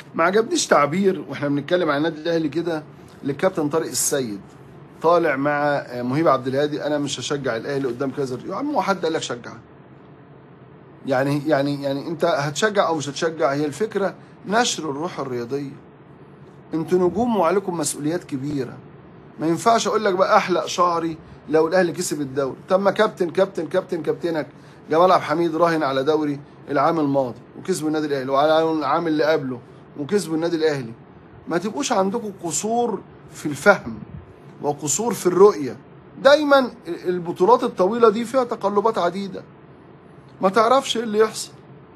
ما عجبنيش تعبير واحنا بنتكلم عن النادي الاهلي كده للكابتن طارق السيد طالع مع مهيب عبد الهادي انا مش هشجع الاهلي قدام كذا يا عم هو حد قال لك شجع يعني يعني يعني انت هتشجع او مش هتشجع هي الفكره نشر الروح الرياضيه انتوا نجوم وعليكم مسؤوليات كبيره ما ينفعش اقول لك بقى احلق شعري لو الاهلي كسب الدوري طب ما كابتن كابتن كابتن كابتنك جمال عبد الحميد راهن على دوري العام الماضي وكسبوا النادي الاهلي وعلى العام اللي قبله وكسبوا النادي الاهلي ما تبقوش عندكم قصور في الفهم وقصور في الرؤيه دايما البطولات الطويله دي فيها تقلبات عديده ما تعرفش ايه اللي يحصل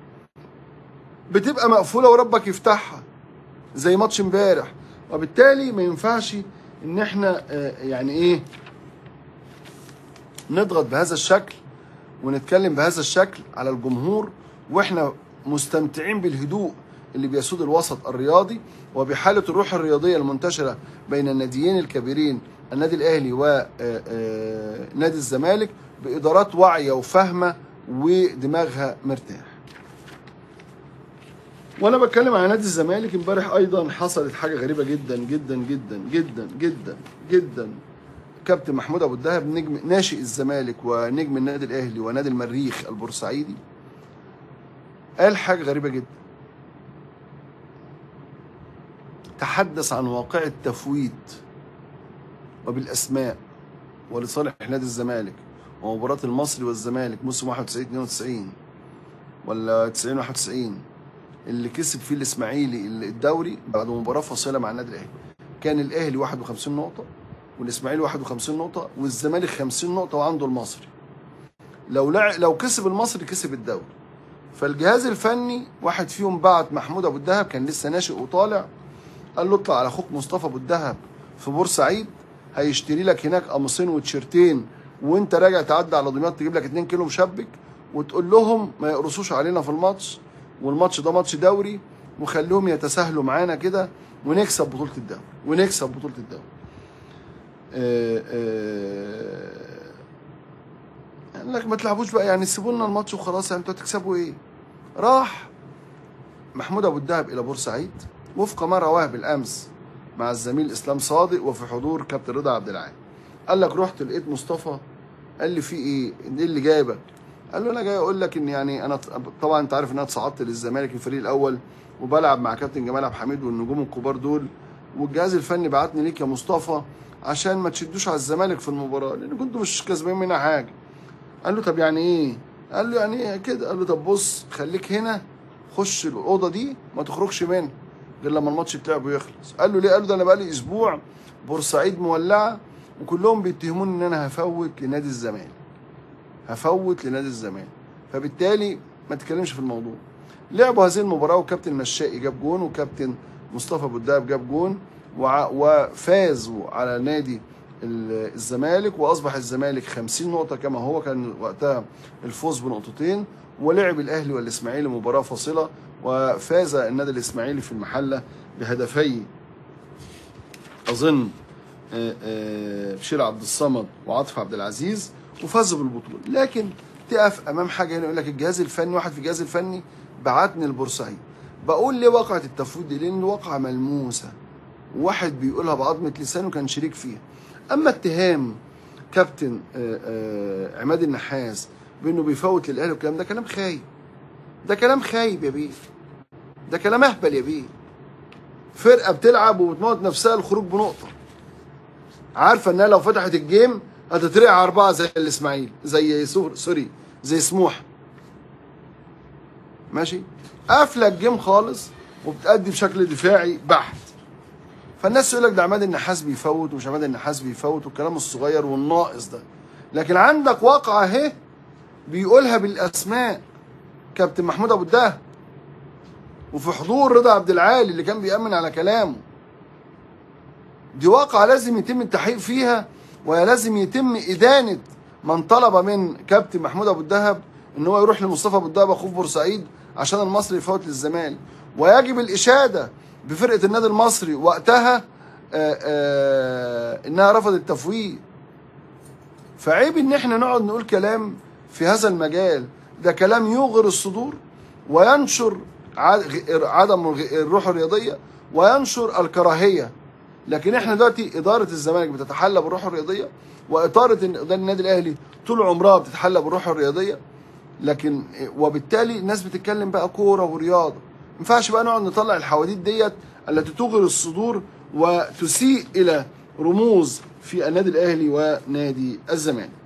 بتبقى مقفوله وربك يفتحها زي ماتش امبارح وبالتالي ما ينفعش ان احنا آه، يعني ايه نضغط بهذا الشكل ونتكلم بهذا الشكل على الجمهور واحنا مستمتعين بالهدوء اللي بيسود الوسط الرياضي وبحالة الروح الرياضية المنتشرة بين الناديين الكبيرين النادي الأهلي ونادي الزمالك بإدارات واعية وفاهمة ودماغها مرتاح وانا بتكلم عن نادي الزمالك امبارح ايضا حصلت حاجه غريبه جدا جدا جدا جدا جدا جدا كابتن محمود ابو الدهب نجم ناشئ الزمالك ونجم النادي الاهلي ونادي المريخ البورسعيدي قال حاجه غريبه جدا تحدث عن واقع التفويت وبالاسماء ولصالح نادي الزمالك ومباراه المصري والزمالك موسم 91 92 ولا 90 91 اللي كسب فيه الاسماعيلي الدوري بعد مباراه فاصله مع النادي الاهلي كان الاهلي 51 نقطه والاسماعيلي 51 نقطه والزمالك 50 نقطه وعنده المصري لو لع... لو كسب المصري كسب الدوري فالجهاز الفني واحد فيهم بعت محمود ابو الدهب كان لسه ناشئ وطالع قال له اطلع على اخوك مصطفى ابو الدهب في بورسعيد هيشتري لك هناك قميصين وتيشيرتين وانت راجع تعدي على دمياط تجيب لك 2 كيلو مشبك وتقول لهم ما يقرصوش علينا في الماتش والماتش ده ماتش دوري وخليهم يتساهلوا معانا كده ونكسب بطوله الدوري ونكسب بطوله الدوري آه، آه، قال لك ما تلعبوش بقى يعني سيبوا لنا الماتش وخلاص يعني انتوا هتكسبوا ايه راح محمود ابو الدهب الى بورسعيد وفق ما رواه بالامس مع الزميل اسلام صادق وفي حضور كابتن رضا عبد العال قال لك رحت لقيت مصطفى قال لي في ايه ايه اللي جايبك قال له انا جاي اقول لك ان يعني انا طبعا انت عارف ان انا اتصعدت للزمالك الفريق الاول وبلعب مع كابتن جمال عبد الحميد والنجوم الكبار دول والجهاز الفني بعتني ليك يا مصطفى عشان ما تشدوش على الزمالك في المباراه لان كنتوا مش كسبانين منها حاجه قال له طب يعني ايه قال له يعني ايه كده قال له طب بص خليك هنا خش الاوضه دي ما تخرجش منها غير لما الماتش يتلعب ويخلص قال له ليه قال له ده انا بقالي اسبوع بورسعيد مولعه وكلهم بيتهموني ان انا هفوت لنادي الزمالك هفوت لنادي الزمالك فبالتالي ما تتكلمش في الموضوع لعبوا هذه المباراه وكابتن مشائي جاب جون وكابتن مصطفى ابو الدهب جاب جون وع- وفازوا على نادي ال- الزمالك واصبح الزمالك 50 نقطه كما هو كان وقتها الفوز بنقطتين ولعب الاهلي والاسماعيلي مباراه فاصله وفاز النادي الاسماعيلي في المحله بهدفي اظن آه، آه، بشير عبد الصمد وعاطف عبد العزيز وفازوا بالبطوله لكن تقف امام حاجه هنا يقول لك الجهاز الفني واحد في الجهاز الفني بعتني البورسعيد بقول ليه وقعه التفويض دي لان واقعه ملموسه واحد بيقولها بعظمه لسانه كان شريك فيها اما اتهام كابتن آه، آه، عماد النحاس بانه بيفوت للاهلي والكلام ده كلام خايب ده كلام خايب يا بيه ده كلام اهبل يا بيه فرقه بتلعب وبتموت نفسها الخروج بنقطه عارفه انها لو فتحت الجيم هتترقع اربعه زي الاسماعيلي زي سور سوري زي سموحه ماشي قافله الجيم خالص وبتأدي بشكل دفاعي بحت فالناس يقول لك ده عماد النحاس بيفوت ومش عماد النحاس بيفوت والكلام الصغير والناقص ده لكن عندك واقعه اهي بيقولها بالاسماء كابتن محمود ابو الدهب وفي حضور رضا عبد العالي اللي كان بيأمن على كلامه دي واقعة لازم يتم التحقيق فيها ولازم يتم إدانة من طلب من كابتن محمود أبو الدهب إن هو يروح لمصطفى أبو الدهب أخوه في بورسعيد عشان المصري يفوت للزمالك ويجب الإشادة بفرقة النادي المصري وقتها آآ آآ إنها رفضت التفويض فعيب إن إحنا نقعد نقول كلام في هذا المجال ده كلام يغر الصدور وينشر عد- غ- عدم الغ- الروح الرياضيه وينشر الكراهيه لكن احنا دلوقتي اداره الزمالك بتتحلى بالروح الرياضيه واداره إدارة النادي الاهلي طول عمرها بتتحلى بالروح الرياضيه لكن وبالتالي الناس بتتكلم بقى كوره ورياضه ما ينفعش بقى نقعد نطلع الحواديت ديت التي تغري الصدور وتسيء الى رموز في النادي الاهلي ونادي الزمالك